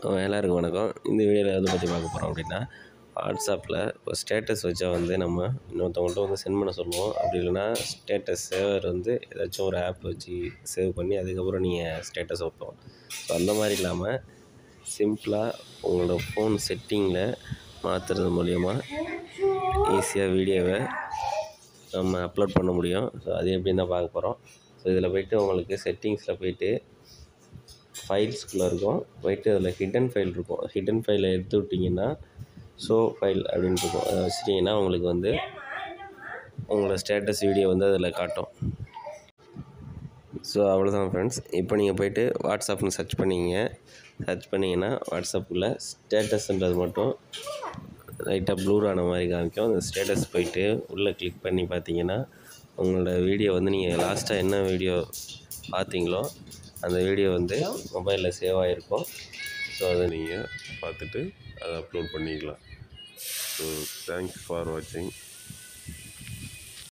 எல்லாருக்கும் வணக்கம் இந்த வீடியோவில் எதை பற்றி பார்க்க போகிறோம் அப்படின்னா வாட்ஸ்அப்பில் இப்போ ஸ்டேட்டஸ் வச்சா வந்து நம்ம இன்னொருத்தவங்கள்ட்ட வந்து சென்ட் பண்ண சொல்லுவோம் அப்படி இல்லைன்னா ஸ்டேட்டஸ் சேவர் வந்து ஏதாச்சும் ஒரு ஆப் வச்சு சேவ் பண்ணி அதுக்கப்புறம் நீங்கள் ஸ்டேட்டஸ் வைப்போம் ஸோ அந்த மாதிரி இல்லாமல் சிம்பிளாக உங்களோட ஃபோன் செட்டிங்கில் மாற்றுறது மூலிமா ஈஸியாக வீடியோவை நம்ம அப்லோட் பண்ண முடியும் ஸோ அது எப்படின்னு தான் பார்க்க போகிறோம் ஸோ இதில் போயிட்டு உங்களுக்கு செட்டிங்ஸில் போயிட்டு ஃபைல்ஸ்குள்ளே இருக்கும் போயிட்டு அதில் ஹிடன் ஃபைல் இருக்கும் ஹிடன் ஃபைலை எடுத்து விட்டிங்கன்னா ஷோ ஃபைல் அப்படின்னு இருக்கும் அதை வச்சிட்டிங்கன்னா உங்களுக்கு வந்து உங்களோட ஸ்டேட்டஸ் வீடியோ வந்து அதில் காட்டும் ஸோ அவ்வளோதான் ஃப்ரெண்ட்ஸ் இப்போ நீங்கள் போயிட்டு வாட்ஸ்அப்னு சர்ச் பண்ணிங்க சர்ச் பண்ணிங்கன்னா வாட்ஸ்அப்பில் ஸ்டேட்டஸ்ன்றது மட்டும் லைட்டாக ப்ளூர் ஆன மாதிரி காமிக்கும் அந்த ஸ்டேட்டஸ் போயிட்டு உள்ளே கிளிக் பண்ணி பார்த்தீங்கன்னா உங்களோட வீடியோ வந்து நீங்கள் லாஸ்ட்டாக என்ன வீடியோ பார்த்தீங்களோ அந்த வீடியோ வந்து மொபைலில் சேவ் ஆகிருக்கும் ஸோ அதை நீங்கள் பார்த்துட்டு அதை அப்லோட் பண்ணிக்கலாம் ஸோ தேங்க்ஸ் ஃபார் வாட்சிங்